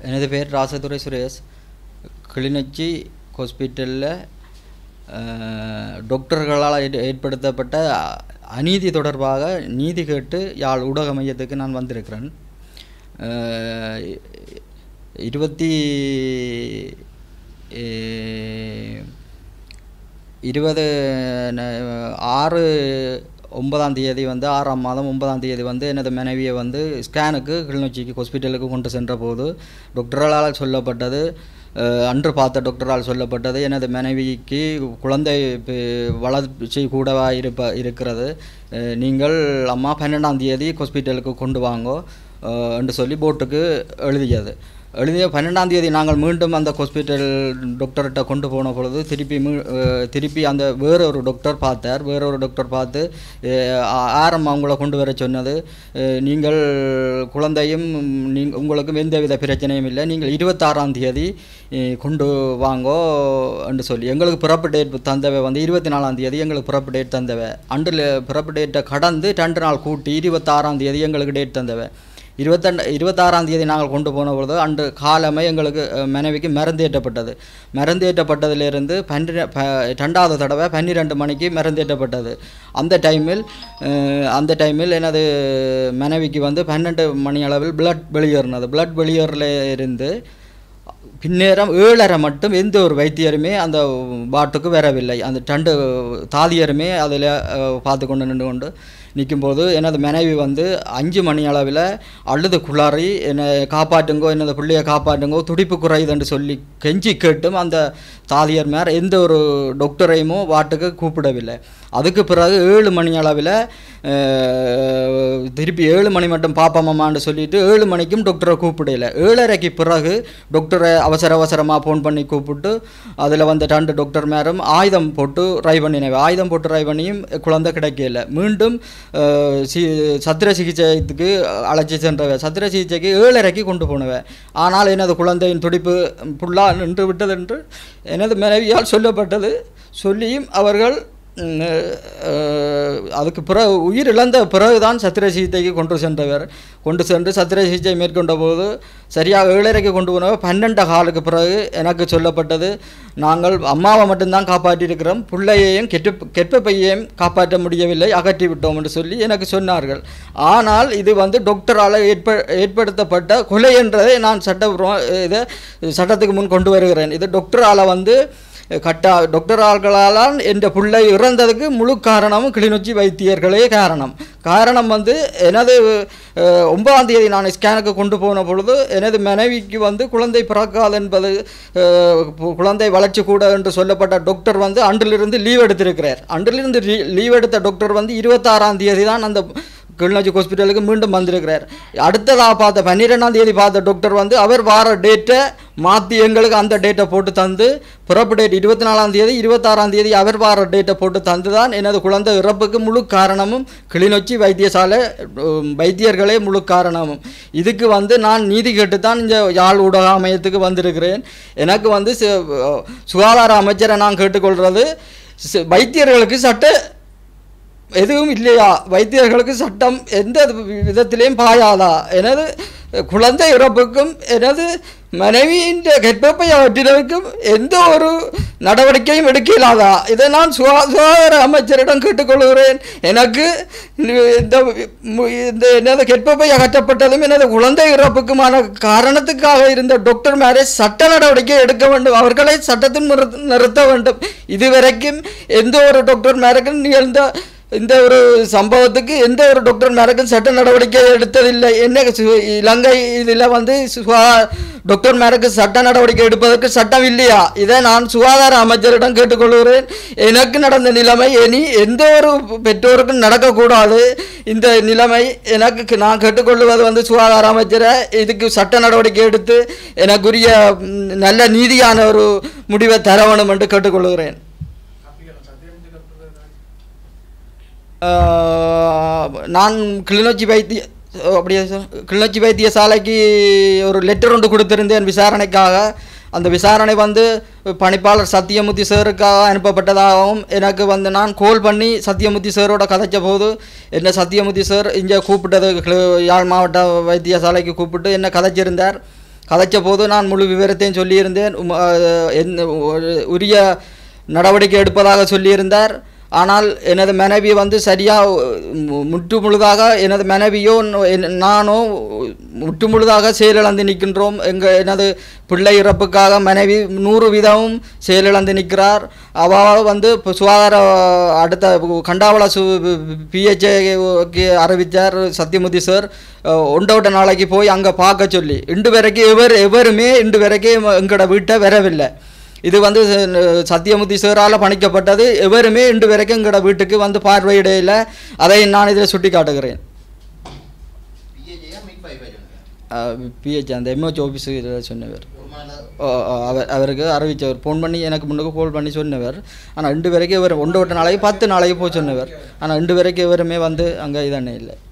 எனது பேர் ராசதுரை சுரேஷ் கிளிநொச்சி ஹாஸ்பிட்டலில் டாக்டர்களால் ஏற்- ஏற்படுத்தப்பட்ட அ- அநீதி தொடர்பாக நீதி கேட்டு யாழ் ஊடக மையத்துக்கு நான் வந்திருக்கிறேன் அஹ், இ- இருபத்தி எ- இருபது ந- ஆறு ஒன்பதாம் தேதி வந்து ஆறாம் மாதம் ஒன்பதாம் தேதி வந்து எனது மனைவியை வந்து ஸ்கேனுக்கு கிளிநொச்சிக்கு ஹாஸ்பிட்டலுக்கு கொண்டு சென்ற போது டாக்டர்களால் சொல்லப்பட்டது அஹ், அன்று பார்த்த டாக்டரால் சொல்லப்பட்டது எனது மனைவிக்கு குழந்தை பி- வளர்ச்சி கூடவா இருப்ப இருக்கிறது அஹ், நீங்கள் அம்மா பன்னெண்டாம் தேதி ஹாஸ்பிட்டலுக்கு கொண்டு வாங்கோ அஹ், என்று சொல்லி போட்டுக்கு எழுதியது எழுதிய பன்னெண்டாம் தேதி நாங்கள் மீண்டும் அந்த ஹாஸ்பிட்டல் டாக்டர்கிட்ட கொண்டு போன பொழுது திருப்பி மீ அஹ் திருப்பி அந்த வேற ஒரு டாக்டர் பார்த்தார் வேற ஒரு டாக்டர் பார்த்து அஹ் ஆ- ஆரம்பம் அவங்கள கொண்டு வர சொன்னது அஹ் நீங்கள் குழந்தையும் நீங்க உங்களுக்கும் எந்தவித பிரச்சனையும் இல்லை நீங்கள் இருபத்தாறாம் தேதி அஹ் கொண்டு வாங்கோ என்று சொல்லி எங்களுக்கு பிறப்பு டேட் தந்தவை வந்து இருபத்தி நாலாம் தேதி எங்களுக்கு பிறப்பு டேட் தந்தவை அன்றில் பிறப்பு டேட்டை கடந்து ரெண்டு நாள் கூட்டி இருபத்தாறாம் தேதி எங்களுக்கு டேட் தந்தவை இருபத்தண்டு இருபத்தாறாம் தேதி நாங்கள் கொண்டு போன பொழுது அன்று காலமே எங்களுக்கு அஹ், மனைவிக்கு மருந்தேற்றப்பட்டது மருந்தேற்றப்பட்டதிலிருந்து பன்னிர ப ரெண்டாவது தடவை பன்னிரெண்டு மணிக்கு மருந்தேற்றப்பட்டது அந்த டைமில் அஹ், அந்த டைமில் எனது மனைவிக்கு வந்து பன்னெண்டு மணி அளவில் பிளட் வெளியேறினது பிளட் வெளியேறல இருந்து பின்னேரம் ஏழரை மட்டும் எந்த ஒரு வைத்தியருமே அந்த பாட்டுக்கு வரவில்லை அந்த ரெண்டு தாதியருமே அதில் பார்த்து கொண்டு நின்று கொண்டு நிற்கும்போது எனது மனைவி வந்து அஞ்சு மணி அளவில் அழுது குளாறி என்னை காப்பாற்றுங்கோ எனது பிள்ளையை காப்பாற்றுங்கோ துடிப்பு குறையுதுன்னு சொல்லி கெஞ்சி கேட்டும் அந்த தாதியர் மேர் எந்த ஒரு டாக்டரையுமோ வாட்டுக்கு கூப்பிடவில்லை அதுக்கு பிறகு ஏழு மணி அளவில் அஹ், திருப்பி ஏழு மணி மட்டும் பாப்பமாமான்னு சொல்லிட்டு ஏழு மணிக்கும் டாக்டரை கூப்பிடல ஏழரைக்கு பிறகு டாக்டரை அவசர அவசரமாக ஃபோன் பண்ணி கூப்பிட்டு அதில் வந்து ரெண்டு டாக்டர் மேரும் ஆயுதம் போட்டு ரை பண்ணினவை ஆயுதம் போட்டு ரை பண்ணியும் குழந்தை கிடைக்கல மீண்டும் அஹ், சி சத்திர சிகிச்சைக்கு அழைச்சி சென்றவை சத்திர சிகிச்சைக்கு ஏழரைக்கு கொண்டு போனவை ஆனால் எனது குழந்தையின் துடிப்பு புல்லா நின்று விட்டது என்று எனது மனைவியால் சொல்லப்பட்டது சொல்லியும் அவர்கள் ம், அஹ், அதுக்கு பிறகு உயிர் இழந்த பிறகுதான் சத்திர சிகிச்சைக்கு கொண்டு சென்றவர் கொண்டு சென்று சத்திர சிகிச்சை மேற்கொண்ட போது சரியாக ஏழரைக்கு கொண்டு போனவர் பன்னெண்டு காலுக்கு பிறகு எனக்கு சொல்லப்பட்டது நாங்கள் அம்மாவை மட்டும்தான் காப்பாற்றியிருக்கிறோம் பிள்ளையையும் கெட்டு கெட்ட பையையும் காப்பாற்ற முடியவில்லை அகற்றி விட்டோம் என்று சொல்லி எனக்கு சொன்னார்கள் ஆனால் இது வந்து டாக்டரால் ஏற்ப ஏற்படுத்தப்பட்ட கொலை என்றதை நான் சட்ட இதை சட்டத்துக்கு முன் கொண்டு வருகிறேன் இது டாக்டரால் வந்து கட்டா டாக்டர் ஆள்களால் என்ற பிள்ளை இறந்ததுக்கு முழு காரணமும் கிளிநொச்சி வைத்தியர்களே காரணம் காரணம் வந்து எனது அஹ், ஒன்பதாம் தேதி நான் ஸ்கேனுக்கு கொண்டு போன பொழுது எனது மனைவிக்கு வந்து குழந்தை பிறக்காது என்பது அஹ், கு- குழந்தை வளர்ச்சி கூட என்று சொல்லப்பட்ட டாக்டர் வந்து அன்றிலிருந்து லீவ் எடுத்திருக்கிறார் அன்றிலிருந்து லீவ் எடுத்த டாக்டர் வந்து இருபத்தாறாம் தேதி தான் அந்த கிளிநொச்சி ஹாஸ்பிட்டலுக்கு மீண்டும் வந்திருக்கிறார் அடுத்ததாக பார்த்த பன்னிரெண்டாம் தேதி பார்த்த டாக்டர் வந்து அவர் வார டேட்டை மாற்றி எங்களுக்கு அந்த டேட்டை போட்டு தந்து பிறப்பு டேட் இருபத்தி நாலாம் தேதி இருபத்தாறாம் தேதி அவர் வார டேட்டை போட்டு தந்து தான் எனது குழந்தை இறப்புக்கு முழு காரணமும் கிளிநொச்சி வைத்தியசாலை உம், வைத்தியர்களே முழு காரணமும் இதுக்கு வந்து நான் நீதி கேட்டு தான் இந்த யாழ் ஊடக அமையத்துக்கு வந்திருக்கிறேன் எனக்கு வந்து சு- சுகாதார அமைச்சரை நான் கேட்டுக்கொள்வது சு- வைத்தியர்களுக்கு சட்ட எதுவும் இல்லையா வைத்தியர்களுக்கு சட்டம் எந்த விதத்திலையும் பாயாதா எனது குழந்தை இறப்புக்கும் எனது மனைவியின் கற்பப்பை அவற்றினருக்கும் எந்த ஒரு நடவடிக்கையும் எடுக்கலாதா இதை நான் சுகா சுகாதார அமைச்சரிடம் கேட்டுக்கொள்கிறேன் எனக்கு இந்த மு- இந்த எனது கற்பப்பை அகற்றப்பட்டதும் எனது குழந்தை இறப்புக்குமான காரணத்துக்காக இருந்த டாக்டர் மேரே சட்ட நடவடிக்கை எடுக்க வேண்டும் அவர்களை சட்டத்தில் நிறுத்த- நிறுத்த வேண்டும் இதுவரைக்கும் எந்த ஒரு டாக்டர் மேரக்கும் நிகழ்ந்த இந்த ஒரு சம்பவத்துக்கு எந்த ஒரு டாக்டர் மேரக்கும் சட்ட நடவடிக்கை எடுத்ததில்லை என்ன சு- இலங்கை இதில் வந்து சுகா டாக்டர் மேரக்கு சட்ட நடவடிக்கை எடுப்பதற்கு சட்டம் இல்லையா இதை நான் சுகாதார அமைச்சரிடம் கேட்டுக்கொள்கிறேன் எனக்கு நடந்த நிலைமை இனி எந்த ஒரு பெற்றோருக்கும் நடக்கக்கூடாது இந்த நிலைமை எனக்கு நான் கேட்டுக்கொள்வது வந்து சுகாதார அமைச்சரை இதுக்கு சட்ட நடவடிக்கை எடுத்து எனக்குரிய ம், நல்ல நீதியான ஒரு முடிவை தர வேண்டும் என்று கேட்டுக்கொள்கிறேன் ஆஹ் நான் கிளிநொச்சி வைத்திய அப்படியே சார் கிளிநொச்சி வைத்தியசாலைக்கு ஒரு லெட்டர் ஒன்று கொடுத்திருந்தேன் விசாரணைக்காக அந்த விசாரணை வந்து பணிப்பாளர் சத்தியமூர்த்தி சாருக்காக அனுப்பப்பட்டதாகவும் எனக்கு வந்து நான் கோல் பண்ணி சத்தியமூர்த்தி சாரோட கதைச்ச போது என்ன சத்தியமூர்த்தி சார் இங்கே கூப்பிட்டது கிளி- யாழ் மாவட்ட வைத்தியசாலைக்கு கூப்பிட்டு என்ன கதைச்சிருந்தார் கதைச்ச போது நான் முழு விவரத்தையும் சொல்லியிருந்தேன் உம், அஹ், என்ன ஒரு உரிய நடவடிக்கை எடுப்பதாக சொல்லியிருந்தார் ஆனால் எனது மனைவி வந்து சரியாக முற்று முழுதாக எனது மனைவியோ ந- என்- நானோ முற்று முழுதாக செயலிழந்து நிற்கின்றோம் எங்கள் எனது பிள்ளை இறப்புக்காக மனைவி நூறு வீதமும் செயலிழந்து நிற்கிறார் அவள் வந்து இப்போ சுகாதார அடுத்த கண்டாவள சு பிஹெச்ஏக்கு அறிவித்தார் சத்யமூர்த்தி சார் ஒன்றோட்ட நாளைக்கு போய் அங்கே பார்க்க சொல்லி இன்று வரைக்கும் எவர் எவருமே இன்று வரைக்கும் எங்களோட வீட்டை வரவில்லை இது வந்து அஹ், சத்தியமூர்த்தி சாரால் பணிக்கப்பட்டது எவருமே இன்று வரைக்கும் எங்களோட வீட்டுக்கு வந்து பார்வையிடையில் அதை நான் இதில் சுட்டி காட்டுகிறேன் பிஏஜியா மீட் ஃபைவ் சொன்னீங்க பிஹெச் அந்த எம்ஓஹெச் ஆஃபீஸுக்கு சொன்னவர் ஒரு ஓ, ஓ, அவர் அவருக்கு அறிவித்தவர் ஃபோன் பண்ணி எனக்கு முன்னுக்கு கால் பண்ணி சொன்னவர் ஆனால் ரெண்டு வரைக்கும் இவர் ஒன்று விட்ட நாளைக்கு பத்து நாளைக்கு போய் சொன்னவர் ஆனால் ரெண்டு வரைக்கும் இவருமே வந்து அங்கே இதண்ணே இல்லை